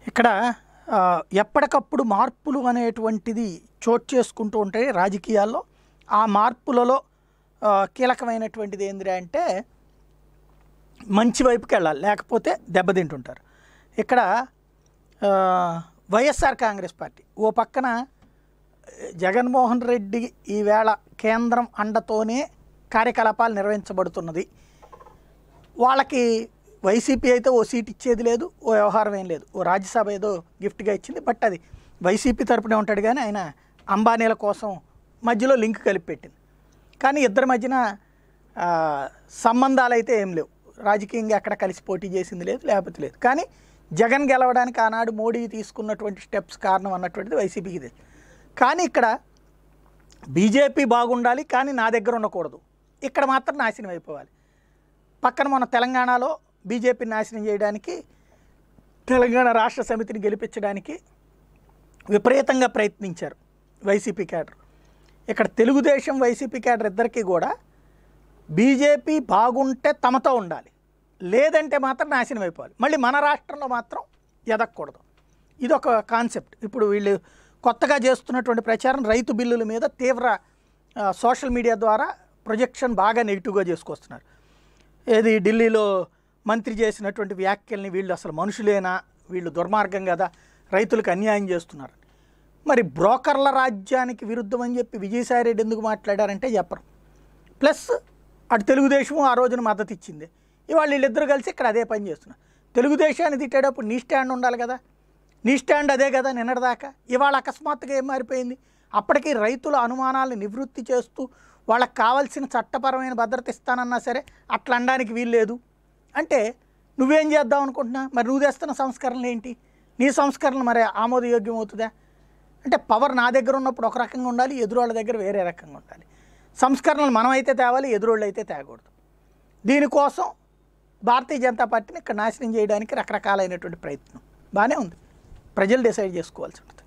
ఇక్కడ ఆ, ఎప్పటికప్పుడు మార్పులు అనేటువంటిది చోటు చేసుకుంటూ ఉంటాయి రాజకీయాల్లో ఆ మార్పులలో ఆ, కీలకమైనటువంటిది ఏందిరా అంటే మంచి వైపుకి వెళ్ళాలి లేకపోతే దెబ్బతింటుంటారు ఇక్కడ ఆ, వైఎస్ఆర్ కాంగ్రెస్ పార్టీ ఓ పక్కన జగన్మోహన్ రెడ్డి ఈవేళ కేంద్రం అండతోనే కార్యకలాపాలు నిర్వహించబడుతున్నది వాళ్ళకి వైసీపీ అయితే ఓ సీట్ ఇచ్చేది లేదు ఓ వ్యవహారం ఏం లేదు ఓ రాజ్యసభ ఏదో గిఫ్ట్గా ఇచ్చింది బట్ అది వైసీపీ తరపునే ఉంటాడు కానీ ఆయన అంబానీల కోసం మధ్యలో లింక్ కలిపి పెట్టింది కానీ ఇద్దరి మధ్యన ఆ, సంబంధాలు అయితే ఏం లేవు రాజకీయంగా ఎక్కడ కలిసి పోటీ చేసింది లేదు లేకపోతే లేదు కానీ జగన్ గెలవడానికి ఆనాడు మోడీ తీసుకున్నటువంటి స్టెప్స్ కారణం అన్నటువంటిది వైసీపీకి తెలుసు కానీ ఇక్కడ బీజేపీ బాగుండాలి కానీ నా దగ్గర ఉండకూడదు ఇక్కడ మాత్రం నాశనం అయిపోవాలి పక్కన మన తెలంగాణలో బీజేపీని నాశనం చేయడానికి తెలంగాణ రాష్ట్ర సమితిని గెలిపించడానికి విపరీతంగా ప్రయత్నించారు వైసీపీ క్యాడర్ ఇక్కడ తెలుగుదేశం వైసీపీ క్యాడర్ ఇద్దరికీ కూడా బీజేపీ బాగుంటే తమతో ఉండాలి లేదంటే మాత్రం నాశనం అయిపోవాలి మళ్ళీ మన రాష్ట్రంలో మాత్రం ఎదగకూడదు ఇది ఒక కాన్సెప్ట్ ఇప్పుడు వీళ్ళు కొత్తగా చేస్తున్నటువంటి ప్రచారం రైతు బిల్లుల మీద తీవ్ర ఆ, సోషల్ మీడియా ద్వారా ప్రొజెక్షన్ బాగా నెగిటివ్గా చేసుకొస్తున్నారు ఏది ఢిల్లీలో మంత్రి చేసినటువంటి వ్యాఖ్యల్ని వీళ్ళు అసలు మనుషులేనా వీళ్ళు దుర్మార్గం కదా రైతులకు అన్యాయం చేస్తున్నారు మరి బ్రోకర్ల రాజ్యానికి విరుద్ధం అని చెప్పి విజయసాయి రెడ్డి ఎందుకు మాట్లాడారంటే చెప్పరు ప్లస్ అటు తెలుగుదేశం ఆ రోజున మద్దతు ఇచ్చింది ఇవాళ వీళ్ళిద్దరు కలిసి ఇక్కడ అదే పని చేస్తున్నారు తెలుగుదేశాన్ని తిట్టేటప్పుడు నీ స్టాండ్ ఉండాలి కదా నీ స్టాండ్ అదే కదా నిన్నటిదాకా ఇవాళ అకస్మాత్తుగా ఏం మారిపోయింది అప్పటికి రైతుల అనుమానాలను నివృత్తి చేస్తూ వాళ్ళకి కావాల్సిన చట్టపరమైన భద్రత ఇస్తానన్నా సరే అట్లా అనడానికి వీల్లేదు అంటే నువ్వేం చేద్దాం అనుకుంటున్నా మరి నువ్వు తెస్తున్న సంస్కరణలు ఏంటి నీ సంస్కరణ మరి ఆమోదయోగ్యం అవుతుందా అంటే పవర్ నా దగ్గర ఉన్నప్పుడు ఒక రకంగా ఉండాలి ఎదురోళ్ళ దగ్గర వేరే రకంగా ఉండాలి సంస్కరణలు మనమైతే తేవాలి ఎదురోళ్ళు అయితే తేకూడదు దీనికోసం భారతీయ జనతా పార్టీని ఇక్కడ నాశనం చేయడానికి రకరకాలైనటువంటి ప్రయత్నం బాగానే ఉంది ప్రజలు డిసైడ్ చేసుకోవాల్సి ఉంటుంది